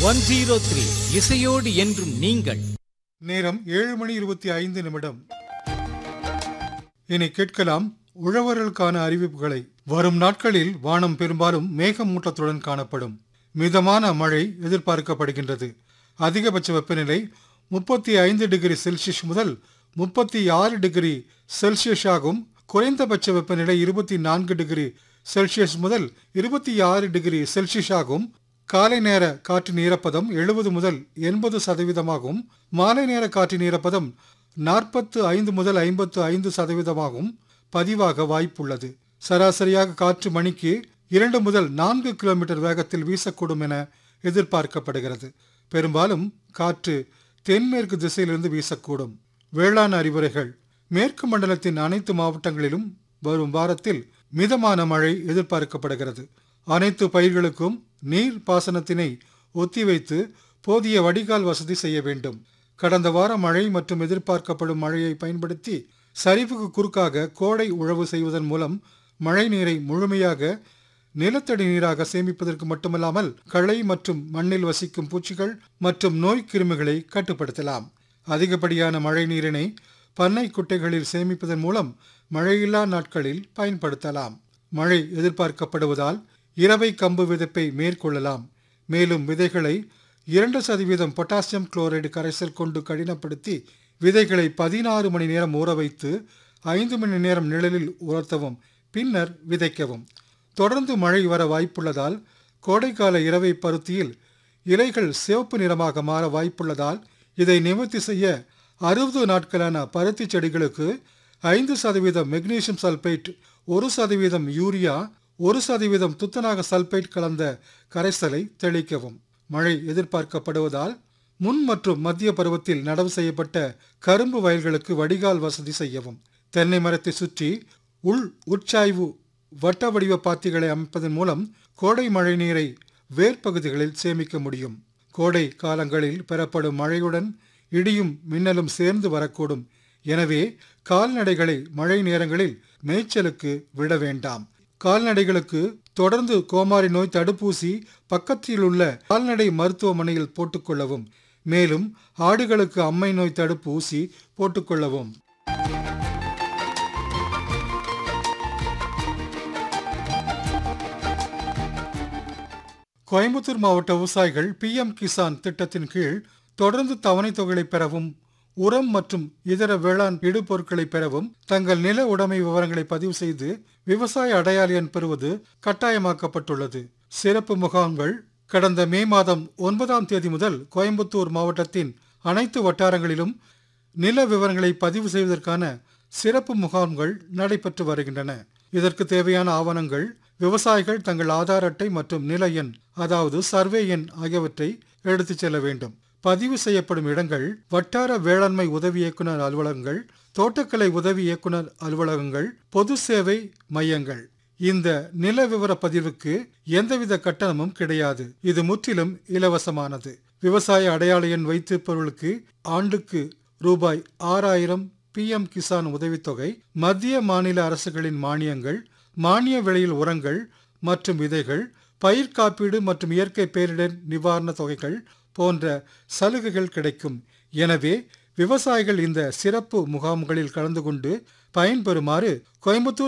one zero three இசையோடு என்றும் நீங்கள் நேரம் ஏழு மணி இருபத்தி ஐந்து நிமிடம் இனி கேட்கலாம் உழவர்களுக்கான அறிவிப்புகளை வரும் நாட்களில் வானம் பெரும்பாலும் மேகமூட்டத்துடன் காணப்படும் மிதமான மழை எதிர்பார்க்கப்படுகின்றது அதிகபட்ச வெப்பநிலை முப்பத்தி ஐந்து டிகிரி செல்சியஸ் முதல் முப்பத்தி ஆறு டிகிரி செல்சியஸ் ஆகும் குறைந்தபட்ச வெப்பநிலை இருபத்தி நான்கு டிகிரி செல்சியஸ் முதல் இருபத்தி ஆறு டிகிரி செல்சியஸ் ஆகும் காலை நேர காற்றின் ஈரப்பதம் எழுபது முதல் எண்பது சதவீதமாகும் மாலை நேர காற்றின் ஈரப்பதம் நாற்பத்து ஐந்து முதல் ஐம்பத்து ஐந்து சதவீதமாகும் பதிவாக வாய்ப்புள்ளது சராசரியாக காற்று மணிக்கு இரண்டு முதல் நான்கு கிலோமீட்டர் வேகத்தில் வீசக்கூடும் என எதிர்பார்க்கப்படுகிறது பெரும்பாலும் காற்று தென்மேற்கு திசையிலிருந்து வீசக்கூடும் வேளாண் அறிவுரைகள் மேற்கு மண்டலத்தின் அனைத்து மாவட்டங்களிலும் வரும் வாரத்தில் மிதமான மழை எதிர்பார்க்கப்படுகிறது அனைத்து பயிர்களுக்கும் நீர் பாசனத்தினை ஒத்திவைத்து போதிய வடிகால் வசதி செய்ய வேண்டும் கடந்த வார மழை மற்றும் எதிர்பார்க்கப்படும் மழையை பயன்படுத்தி சரிவுக்கு குறுக்காக கோடை உழவு செய்வதன் மூலம் மழை நீரை முழுமையாக நிலத்தடி நீராக சேமிப்பதற்கு மட்டுமல்லாமல் களை மற்றும் மண்ணில் வசிக்கும் பூச்சிகள் மற்றும் நோய் கிருமிகளை கட்டுப்படுத்தலாம் அதிகப்படியான மழை நீரினை பண்ணை குட்டைகளில் சேமிப்பதன் மூலம் மழையில்லா நாட்களில் பயன்படுத்தலாம் மழை எதிர்பார்க்கப்படுவதால் இரவை கம்பு விதைப்பை மேற்கொள்ளலாம் மேலும் விதைகளை இரண்டு சதவீதம் பொட்டாசியம் குளோரைடு கரைசல் கொண்டு கடினப்படுத்தி விதைகளை பதினாறு மணி நேரம் ஊற வைத்து ஐந்து மணி நேரம் நிழலில் உலர்த்தவும் பின்னர் விதைக்கவும் தொடர்ந்து மழை வர வாய்ப்புள்ளதால் கோடைக்கால இரவை பருத்தியில் இலைகள் சிவப்பு நிறமாக மாற வாய்ப்புள்ளதால் இதை நிவர்த்தி செய்ய அறுபது நாட்களான பருத்தி செடிகளுக்கு ஐந்து சதவீதம் மெக்னீசியம் சல்பேட் ஒரு சதவீதம் யூரியா ஒரு சதவீதம் துத்தநாக சல்பேட் கலந்த கரைசலை தெளிக்கவும் மழை எதிர்பார்க்கப்படுவதால் முன் மற்றும் மத்திய பருவத்தில் நடவு செய்யப்பட்ட கரும்பு வயல்களுக்கு வடிகால் வசதி செய்யவும் தென்னை மரத்தை சுற்றி உள் உட்சாய்வு வட்ட வடிவ பாத்திகளை அமைப்பதன் மூலம் கோடை மழை நீரை வேர்ப்பகுதிகளில் சேமிக்க முடியும் கோடை காலங்களில் பெறப்படும் மழையுடன் இடியும் மின்னலும் சேர்ந்து வரக்கூடும் எனவே கால்நடைகளை மழை நேரங்களில் மேய்ச்சலுக்கு விட வேண்டாம் கால்நடைகளுக்கு தொடர்ந்து கோமாரி நோய் தடுப்பூசி பக்கத்தில் உள்ள கால்நடை மருத்துவமனையில் போட்டுக்கொள்ளவும் மேலும் ஆடுகளுக்கு அம்மை நோய் தடுப்பு ஊசி போட்டுக்கொள்ளவும் கோயம்புத்தூர் மாவட்ட விவசாயிகள் பிஎம் கிசான் திட்டத்தின் கீழ் தொடர்ந்து தவணை தொகைகளை பெறவும் உரம் மற்றும் இதர வேளாண் இடுபொருட்களை பெறவும் தங்கள் நில உடைமை விவரங்களை பதிவு செய்து விவசாய அடையாள எண் பெறுவது கட்டாயமாக்கப்பட்டுள்ளது சிறப்பு முகாம்கள் கடந்த மே மாதம் ஒன்பதாம் தேதி முதல் கோயம்புத்தூர் மாவட்டத்தின் அனைத்து வட்டாரங்களிலும் நில விவரங்களை பதிவு செய்வதற்கான சிறப்பு முகாம்கள் நடைபெற்று வருகின்றன இதற்கு தேவையான ஆவணங்கள் விவசாயிகள் தங்கள் ஆதார் அட்டை மற்றும் நில எண் அதாவது சர்வே எண் ஆகியவற்றை எடுத்துச் செல்ல வேண்டும் பதிவு செய்யப்படும் இடங்கள் வட்டார வேளாண்மை உதவி இயக்குனர் அலுவலகங்கள் தோட்டக்கலை உதவி இயக்குனர் அலுவலகங்கள் பொது சேவை மையங்கள் இந்த நில விவர பதிவுக்கு எந்தவித கட்டணமும் கிடையாது இது முற்றிலும் இலவசமானது விவசாய அடையாள எண் வைத்திருப்பவர்களுக்கு ஆண்டுக்கு ரூபாய் ஆறாயிரம் பிஎம் கிசான் உதவித்தொகை மத்திய மாநில அரசுகளின் மானியங்கள் மானிய விலையில் உரங்கள் மற்றும் விதைகள் பயிர் காப்பீடு மற்றும் இயற்கை பேரிடர் நிவாரண தொகைகள் போன்ற சலுகைகள் கிடைக்கும் எனவே விவசாயிகள் இந்த சிறப்பு முகாம்களில் கலந்து கொண்டு பயன்பெறுமாறு கோயம்புத்தூர்